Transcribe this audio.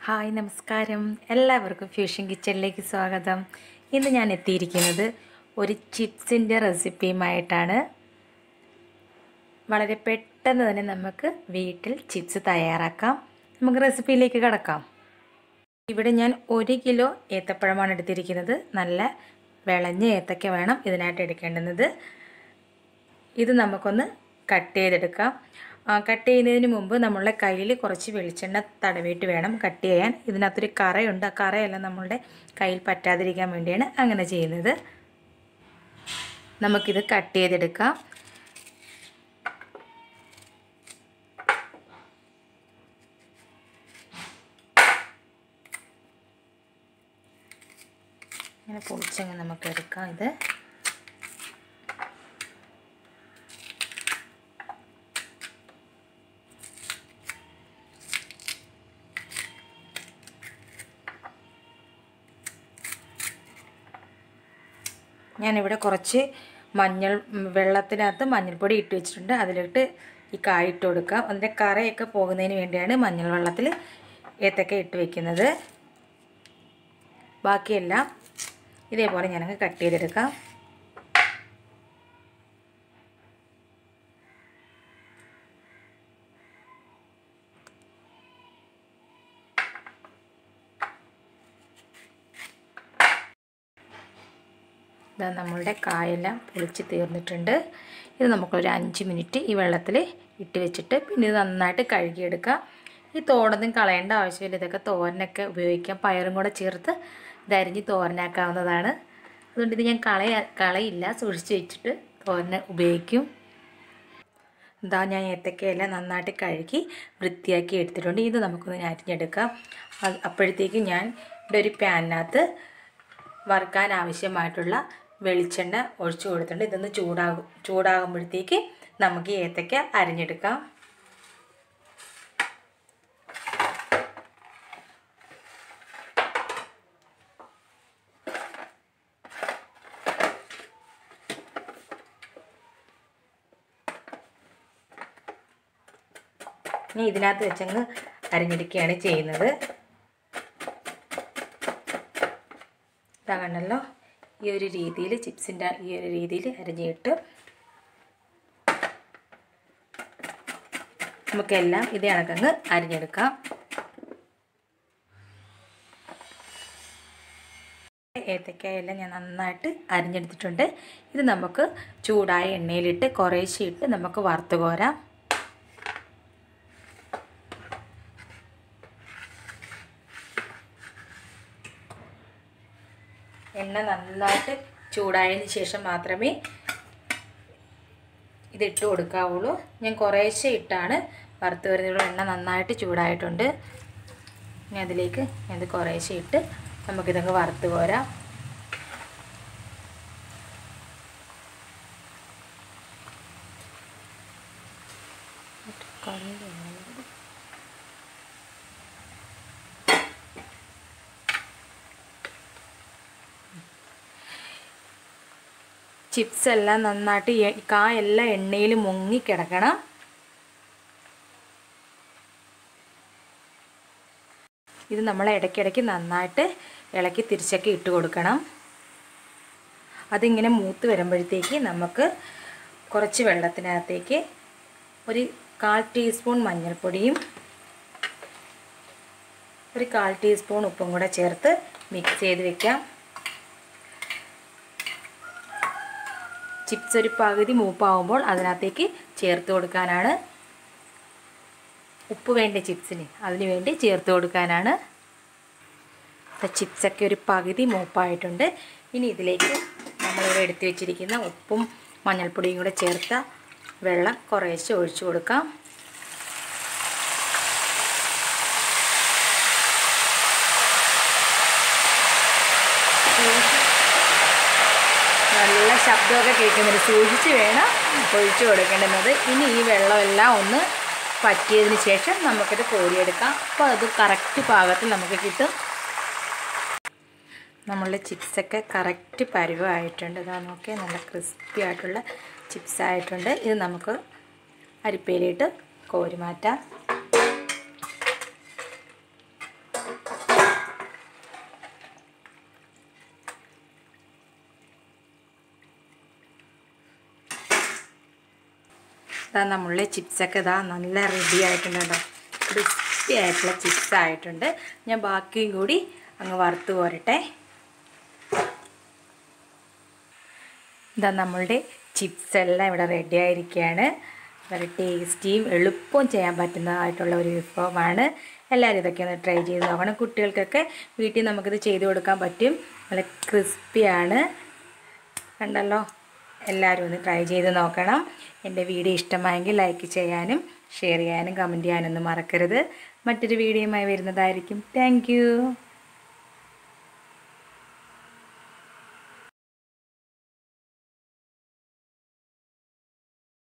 hi നമസ്കാരം എല്ലാവർക്കും fusion കിച്ചണിലേക്ക് സ്വാഗതം ഇന്ന് ഞാൻ എത്തിയിരിക്കുന്നത് ഒരു ചിപ്സിൻ്റെ റെസിപ്പിയുമായിട്ടാണ് വളരെ പെട്ടെന്ന് തന്നെ നമുക്ക് വീട്ടിൽ ചിപ്സ് തയ്യാറാക്കാം നമുക്ക് റെസിപ്പിയിലേക്ക് കടക്കാം ഇവിടെ ഞാൻ ഒരു കിലോ ഏത്തപ്പഴമാണ് എടുത്തിരിക്കുന്നത് നല്ല വിളഞ്ഞ ഏത്തക്ക വേണം ഇതിനായിട്ട് എടുക്കേണ്ടുന്നത് ഇത് നമുക്കൊന്ന് കട്ട് ചെയ്തെടുക്കാം ആ, കട്ട് ചെയ്യുന്നതിന് മുമ്പ് നമ്മളുടെ കയ്യിൽ കുറച്ച് വെളിച്ചെണ്ണ തടവിയിട്ട് വേണം കട്ട് ചെയ്യാൻ ഇതിനകത്തൊരു കറയുണ്ട് ആ കറയെല്ലാം നമ്മളുടെ കയ്യിൽ പറ്റാതിരിക്കാൻ വേണ്ടിയാണ് അങ്ങനെ ചെയ്യുന്നത് നമുക്കിത് കട്ട് ചെയ്തെടുക്കാം ഇങ്ങനെ പൊളിച്ചങ്ങ് നമുക്ക് എടുക്കാം ഇത് ഞാനിവിടെ കുറച്ച് മഞ്ഞൾ ഉം, വെള്ളത്തിനകത്ത് മഞ്ഞൾപ്പൊടി ഇട്ട് വെച്ചിട്ടുണ്ട് അതിലിട്ട് ഈ കായ ഇട്ട് കൊടുക്കാം അതിൻ്റെ കറയൊക്കെ പോകുന്നതിന് വേണ്ടിയാണ് മഞ്ഞൾ വെള്ളത്തിൽ ഏത്തക്ക ഇട്ട് വെക്കുന്നത് ബാക്കിയെല്ലാം ഇതേപോലെ ഞാനങ്ങ് കട്ട് ചെയ്തെടുക്കാം ഇതാ നമ്മളുടെ കായെല്ലാം പൊളിച്ച് തീർന്നിട്ടുണ്ട് ഇത് നമുക്കൊരു അഞ്ച് മിനിറ്റ് ഈ വെള്ളത്തിൽ ഇട്ട് വെച്ചിട്ട് പിന്നെ ഇത് നന്നായിട്ട് കഴുകിയെടുക്കാം ഈ തോടൊന്നും കളയേണ്ട ആവശ്യമില്ല ഇതൊക്കെ തോരനൊക്കെ ഉപയോഗിക്കാം പയറും കൂടെ ചേർത്ത് ഇതരിഞ്ഞ് തോരനാക്കാവുന്നതാണ് അതുകൊണ്ട് ഇത് ഞാൻ കളയ കളയില്ല സൂക്ഷിച്ച് വെച്ചിട്ട് തോരന് ഉപയോഗിക്കും ഇതാ ഞാൻ ഏത്തക്കയെല്ലാം നന്നായിട്ട് കഴുകി വൃത്തിയാക്കി എടുത്തിട്ടുണ്ട് ഇത് നമുക്കൊന്ന് അരിഞ്ഞെടുക്കാം അത് അപ്പോഴത്തേക്കും ഞാൻ ഇവിടെ ഒരു പാനിനകത്ത് വറുക്കാൻ ആവശ്യമായിട്ടുള്ള വെളിച്ചെണ്ണ ഒഴിച്ചു കൊടുത്തിട്ടുണ്ട് ഇതൊന്ന് ചൂടാകും ചൂടാകുമ്പോഴത്തേക്ക് നമുക്ക് ഈ ഏത്തക്ക അരിഞ്ഞെടുക്കാം ഇനി ഇതിനകത്ത് വെച്ചങ്ങ് അരിഞ്ഞെടുക്കുകയാണ് ചെയ്യുന്നത് ഇതാ കണ്ടല്ലോ ഈ ഒരു രീതിയിൽ ചിപ്സിൻ്റെ ഈ ഒരു രീതിയിൽ അരിഞ്ഞിട്ട് നമുക്കെല്ലാം ഇതേ കണക്കങ്ങ് അരിഞ്ഞെടുക്കാം ഏത്തക്കായെല്ലാം ഞാൻ നന്നായിട്ട് അരിഞ്ഞെടുത്തിട്ടുണ്ട് ഇത് നമുക്ക് ചൂടായ എണ്ണയിലിട്ട് കുറേശ്ശെ ഇട്ട് നമുക്ക് വറുത്ത് കോരാം എണ്ണ നന്നായിട്ട് ചൂടായതിന് ശേഷം മാത്രമേ ഇതിട്ട് കൊടുക്കാവുള്ളൂ ഞാൻ കുറേശ്ശെ ഇട്ടാണ് വറുത്ത് വരുന്നത് എണ്ണ നന്നായിട്ട് ചൂടായിട്ടുണ്ട് ഇനി അതിലേക്ക് ഇത് കുറേശ്ശെ ഇട്ട് നമുക്കിതങ്ങ് വറുത്ത് പോരാം ചിപ്സ് എല്ലാം നന്നായിട്ട് എ- കായെല്ലാം എണ്ണയിൽ മുങ്ങി കിടക്കണം ഇത് നമ്മൾ ഇടയ്ക്കിടയ്ക്ക് നന്നായിട്ട് ഇളക്കി തിരിച്ചൊക്കെ ഇട്ട് കൊടുക്കണം അതിങ്ങനെ മൂത്ത് വരുമ്പോഴത്തേക്ക് നമുക്ക് കുറച്ച് വെള്ളത്തിനകത്തേക്ക് ഒരു കാൽ ടീസ്പൂൺ മഞ്ഞൾപ്പൊടിയും ഒരു കാൽ ടീസ്പൂൺ ഉപ്പും കൂടെ ചേർത്ത് മിക്സ് ചെയ്ത് വെക്കാം ചിപ്സ് ഒരു പകുതി മൂപ്പാവുമ്പോൾ അതിനകത്തേക്ക് ചേർത്ത് കൊടുക്കാനാണ് ഉപ്പ് വേണ്ട ചിപ്സിന് അതിന് വേണ്ടി ചേർത്ത് കൊടുക്കാനാണ് ചിപ്സൊക്കെ ഒരു പകുതി മൂപ്പായിട്ടുണ്ട് ഇനി ഇതിലേക്ക് നമ്മളിവിടെ എടുത്തു വെച്ചിരിക്കുന്ന ഉപ്പും മഞ്ഞൾപ്പൊടിയും കൂടെ ചേർത്ത വെള്ളം കുറേശ്ശെ ഒഴിച്ചു കൊടുക്കാം നല്ല ശബ്ദമൊക്കെ കേൾക്കുന്നുണ്ട് സൂക്ഷിച്ച് വേണം ഒഴിച്ചു കൊടുക്കേണ്ടുന്നത് ഇനി ഈ വെള്ളമെല്ലാം ഒന്ന് പറ്റിയതിന് ശേഷം നമുക്കിത് കോരിയെടുക്കാം അപ്പോൾ അത് കറക്റ്റ് പാകത്തിൽ നമുക്ക് കിട്ടും നമ്മളുടെ ചിപ്സൊക്കെ കറക്റ്റ് പരുവമായിട്ടുണ്ട് ഇതാ നോക്കിയ നല്ല ക്രിസ്പി ആയിട്ടുള്ള ചിപ്സ് ആയിട്ടുണ്ട് ഇത് നമുക്ക് അരിപ്പയിലിട്ട് കോരി മാറ്റാം ഇതാ നമ്മളുടെ ചിപ്സൊക്കെ ഇതാ നല്ല റെഡി ആയിട്ടുണ്ട് കേട്ടോ ക്രിസ്പി ആയിട്ടുള്ള ചിപ്സ് ആയിട്ടുണ്ട് ഞാൻ ബാക്കിയും കൂടി അങ്ങ് വറുത്ത് പോരട്ടെ ഇതാ നമ്മളുടെ ചിപ്സ് എല്ലാം ഇവിടെ റെഡി ആയിരിക്കുകയാണ് വളരെ ടേസ്റ്റിയും എളുപ്പവും ചെയ്യാൻ പറ്റുന്നതായിട്ടുള്ള ഒരു വിഭവമാണ് എല്ലാവരും ഇതൊക്കെ ഒന്ന് ട്രൈ ചെയ്ത് നോക്കണം കുട്ടികൾക്കൊക്കെ വീട്ടിൽ നമുക്കിത് ചെയ്ത് കൊടുക്കാൻ പറ്റും നല്ല ക്രിസ്പിയാണ് കണ്ടല്ലോ എല്ലാവരും ഒന്ന് ട്രൈ ചെയ്ത് നോക്കണം എൻ്റെ വീഡിയോ ഇഷ്ടമായെങ്കിൽ ലൈക്ക് ചെയ്യാനും ഷെയർ ചെയ്യാനും കമൻറ്റ് ചെയ്യാനൊന്നും മറക്കരുത് മറ്റൊരു വീഡിയോയുമായി വരുന്നതായിരിക്കും താങ്ക്